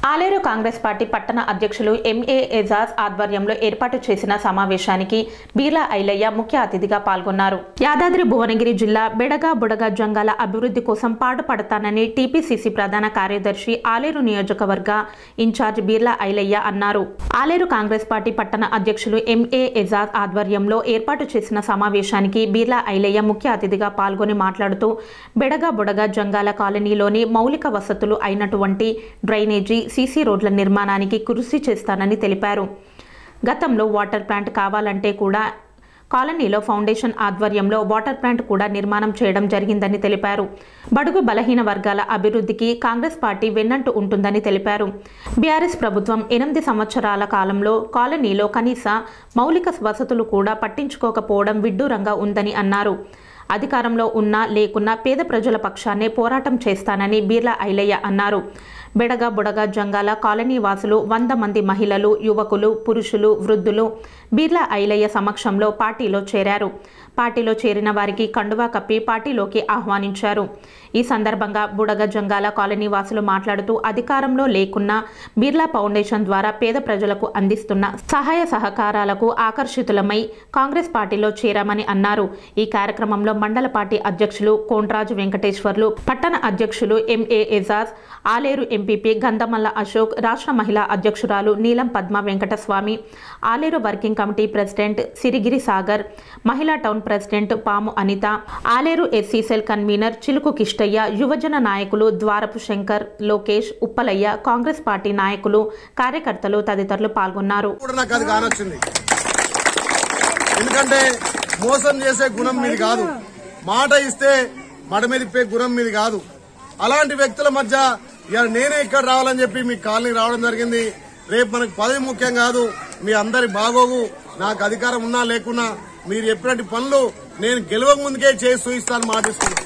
Aleru Congress party పట్టణ అధ్యక్షులు M A Ejaz ఆధ్వర్యంలో ఏర్పాటు చేసిన సమావేశానికి బీర్లా ఐలయ్య ముఖ్య అతిథిగా పాల్గొన్నారు యాదాద్రి భువనగిరి జిల్లా బెడగా బుడగ జంగాల అభివృద్ధి కోసం పాటుపడతానని టీపీసీసీ ప్రధాన కార్యదర్శి ఆలేరు నియోజకవర్గ ఇన్ఛార్జ్ బీర్లా ఐలయ్య అన్నారు ఆలేరు కాంగ్రెస్ పార్టీ పట్టణ అధ్యక్షులు ఎంఏ ఎజాజ్ ఆధ్వర్యంలో ఏర్పాటు చేసిన సమావేశానికి బీర్లా ఐలయ్య ముఖ్య అతిథిగా పాల్గొని మాట్లాడుతూ బెడగా బుడగ జంగాల కాలనీలోని మౌలిక వసతులు అయినటువంటి డ్రైనేజీ సీసీ రోడ్ల నిర్మాణానికి కృషి చేస్తానని తెలిపారు గతంలో వాటర్ ప్లాంట్ కావాలంటే కూడా కాలనీలో ఫౌండేషన్ ఆధ్వర్యంలో వాటర్ ప్లాంట్ కూడా నిర్మాణం చేయడం జరిగిందని తెలిపారు బడుగు బలహీన వర్గాల అభివృద్ధికి కాంగ్రెస్ పార్టీ వెన్నంటూ ఉంటుందని తెలిపారు బీఆర్ఎస్ ప్రభుత్వం ఎనిమిది సంవత్సరాల కాలంలో కాలనీలో కనీస మౌలిక వసతులు కూడా పట్టించుకోకపోవడం విడ్డూరంగా ఉందని అన్నారు అధికారంలో ఉన్నా లేకున్నా పేద ప్రజల పక్షాన్నే పోరాటం చేస్తానని బీర్లా ఐలయ్య అన్నారు బెడగ బుడగ జంగాల కాలనీ వాసులు వంద మంది మహిళలు యువకులు పురుషులు వృద్ధులు బీర్లా ఐలయ్య సమక్షంలో పార్టీలో చేరారు పార్టీలో చేరిన వారికి కండువా కప్పి పార్టీలోకి ఆహ్వానించారు ఈ సందర్భంగా బుడగ జంగాల కాలనీ వాసులు మాట్లాడుతూ అధికారంలో లేకున్నా బిర్లా ఫౌండేషన్ ద్వారా పేద ప్రజలకు అందిస్తున్న సహాయ సహకారాలకు ఆకర్షితులమై కాంగ్రెస్ పార్టీలో చేరామని అన్నారు ఈ కార్యక్రమంలో మండల పార్టీ అధ్యక్షులు కోండ్రాజు వెంకటేశ్వర్లు పట్టణ అధ్యక్షులు ఎంఏ ఎజాజ్ ఆలేరు ఎంపీపీ గంధమల్ల అశోక్ రాష్ట్ర మహిళా అధ్యక్షురాలు Neelam Padma Venkataswamy Aleru working committee president Sirigiri Sagar మహిళా town president Pamu Anitha Aleru SC cell convener Chiluku Kishtaiah యువజన నాయకులు ద్వారపు శంకర్ లోకేష్ ఉప్పలయ్య కాంగ్రెస్ పార్టీ నాయకులు కార్యకర్తలు తదితరులు పాల్గొన్నారు కూడా నాకు అది కానొచ్చింది ఎందుకంటే మోసం చేసే గుణం మీది కాదు మాట ఇస్తే మడ మీదిపే గుణం మీది కాదు అలాంటి వ్యక్తుల మధ్య ఇవాళ నేనే ఇక్కడ రావాలని చెప్పి మీ కాలనీ రావడం జరిగింది రేపు మనకు పదవి ముఖ్యం కాదు మీ అందరి బాగోగు నాకు అధికారం ఉన్నా లేకున్నా మీరు చెప్పినట్టు పనులు నేను గెలవక ముందుకే చేసి చూయిస్తాను మాటిస్తున్నాను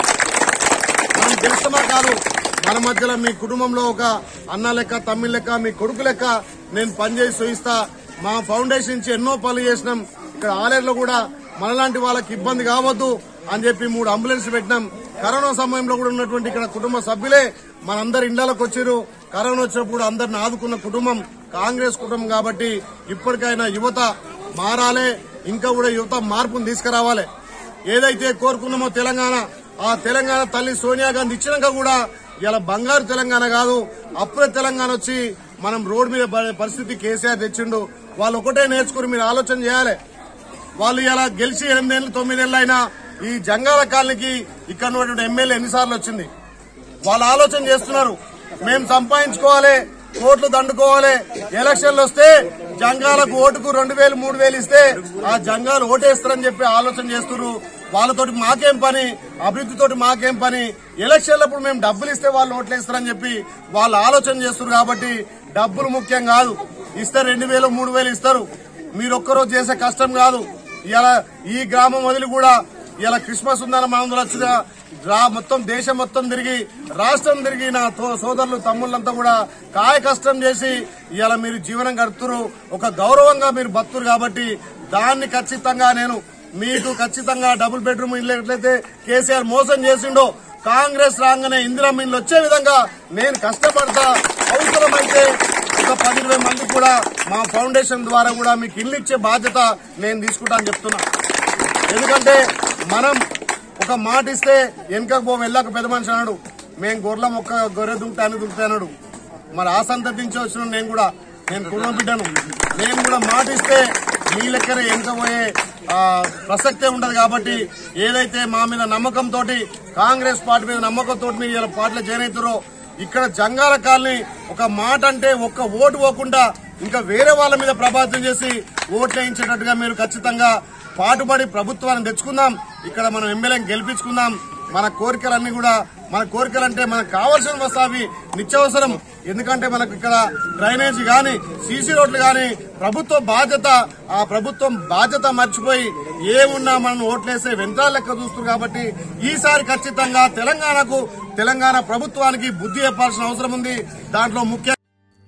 మనం గెలుస్తామా కాదు మన మధ్యలో మీ కుటుంబంలో ఒక అన్న లెక్క తమ్మిడి లెక్క మీ కొడుకు లెక్క నేను పనిచేసి చూయిస్తా మా ఫౌండేషన్ నుంచి ఎన్నో పనులు చేసినాం ఇక్కడ ఆలేరులో కూడా మనలాంటి వాళ్ళకి ఇబ్బంది కావద్దు అని చెప్పి మూడు అంబులెన్స్ పెట్టినాం కరోనా సమయంలో కూడా ఉన్నటువంటి ఇక్కడ కుటుంబ సభ్యులే మనందరి ఇండ్లకు వచ్చారు కరోనా వచ్చినప్పుడు అందరిని ఆదుకున్న కుటుంబం కాంగ్రెస్ కుటుంబం కాబట్టి ఇప్పటికైనా యువత మారాలే ఇంకా కూడా యువత మార్పును తీసుకురావాలి ఏదైతే కోరుకున్నామో తెలంగాణ ఆ తెలంగాణ తల్లి సోనియా గాంధీ ఇచ్చినాక కూడా ఇలా బంగారు తెలంగాణ కాదు అప్పుడే తెలంగాణ వచ్చి మనం రోడ్డు మీద పడే పరిస్థితి కేసీఆర్ తెచ్చిండు వాళ్ళు ఒకటే నేర్చుకుని మీరు ఆలోచన చేయాలి వాళ్ళు ఇలా గెలిచి ఎనిమిదేళ్ళు తొమ్మిదేళ్ళు అయినా ఈ జంగాల కాలనీకి ఇక్కడ ఉన్నటువంటి ఎమ్మెల్యే ఎన్నిసార్లు వచ్చింది వాళ్ళు ఆలోచన చేస్తున్నారు మేము సంపాదించుకోవాలి ఓట్లు దండుకోవాలి ఎలక్షన్లు వస్తే జంగాలకు ఓటుకు రెండు వేలు మూడు వేలు ఇస్తే ఆ జంగాలు ఓటేస్తారని చెప్పి ఆలోచన చేస్తున్నారు వాళ్ళతోటి మాకేం పని అభివృద్ధితోటి మాకేం పని ఎలక్షన్లప్పుడు మేము డబ్బులు ఇస్తే వాళ్ళు ఓట్లేస్తారని చెప్పి వాళ్ళు ఆలోచన చేస్తున్నారు కాబట్టి డబ్బులు ముఖ్యం కాదు ఇస్తే రెండు వేలు మూడు వేలు ఇస్తారు మీరు ఒక్కరోజు చేసే కష్టం కాదు ఇలా ఈ గ్రామం వదిలి కూడా ఇలా క్రిస్మస్ ఉందని మనం వచ్చిన రా మొత్తం దేశం మొత్తం తిరిగి రాష్ట్రం తిరిగి నా తో- సోదరులు తమ్ముళ్ళంతా కూడా కాయ కష్టం చేసి ఇలా మీరు జీవనం గడుపుతురు ఒక గౌరవంగా మీరు బతురు కాబట్టి దాన్ని ఖచ్చితంగా నేను మీకు ఖచ్చితంగా డబుల్ బెడ్రూమ్ ఇల్లు ఎట్లయితే కేసీఆర్ మోసం చేసిండో కాంగ్రెస్ రాగానే ఇందిరా ఇల్లు వచ్చే విధంగా నేను కష్టపడతా అవసరమైతే ఒక పది ఇరవై మంది కూడా మా ఫౌండేషన్ ద్వారా కూడా మీకు ఇల్లు ఇచ్చే బాధ్యత నేను తీసుకుంటా అని చెప్తున్నా ఎందుకంటే మనం ఒక మాట ఇస్తే వెనకకు పో వెళ్ళాక పెద్ద మనిషి అన్నాడు మేము గొర్రెల మొక్క గొర్రె దుంకుతాను దుంకుతానడు మరి ఆ సంతతి నుంచి వచ్చిన నేను కూడా నేను కుటుంబ బిడ్డను నేను కూడా మాట ఇస్తే మీ లెక్కన వెనక పోయే ఆ, ప్రసక్తే ఉండదు కాబట్టి ఏదైతే మా మీద నమ్మకంతో కాంగ్రెస్ పార్టీ మీద నమ్మకంతో మీరు ఇలా పార్టీలో జాయిన్ అవుతారో ఇక్కడ జంగాల కాలనీ ఒక మాట అంటే ఒక్క ఓటు పోకుండా ఇంకా వేరే వాళ్ళ మీద ప్రభావితం చేసి ఓట్లు వేయించేటట్టుగా మీరు ఖచ్చితంగా పాటుపడి ప్రభుత్వాన్ని తెచ్చుకుందాం ఇక్కడ మనం ఎమ్మెల్యేని గెలిపించుకుందాం మన కోరికలన్నీ కూడా మన కోరికలంటే మనకు కావాల్సిన వస్తావి నిత్యావసరం ఎందుకంటే మనకు ఇక్కడ డ్రైనేజీ గాని సీసీ రోడ్లు గాని ప్రభుత్వ బాధ్యత ఆ ప్రభుత్వం బాధ్యత మర్చిపోయి ఏమున్నా మనం ఓట్లేసే వెంట్రాల లెక్క చూస్తున్నారు కాబట్టి ఈసారి ఖచ్చితంగా తెలంగాణకు తెలంగాణ ప్రభుత్వానికి బుద్ధి చెప్పాల్సిన అవసరం ఉంది దాంట్లో ముఖ్య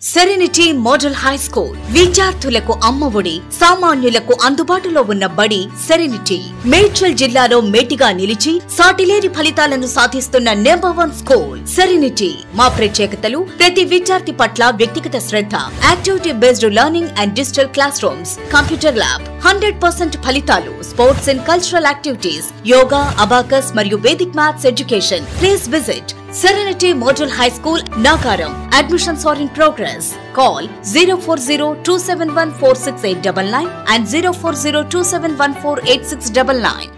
సెరెనిటీ మోడల్ హై స్కూల్ విద్యార్థులకు అమ్మఒడి సామాన్యులకు అందుబాటులో ఉన్న బడి సెరెనిటీ మేడ్చల్ జిల్లాలో మేటిగా నిలిచి సాటిలేని ఫలితాలను సాధిస్తున్న నెంబర్ వన్ స్కూల్ సెరెనిటీ మా ప్రత్యేకతలు ప్రతి విద్యార్థి పట్ల వ్యక్తిగత శ్రద్ధ activity based learning and digital classrooms computer lab hundred percent ఫలితాలు sports and cultural activities yoga abacus మరియు Vedic maths education please visit Serenity Model High School, Nagaram. Admissions are in progress. Call 040 and 040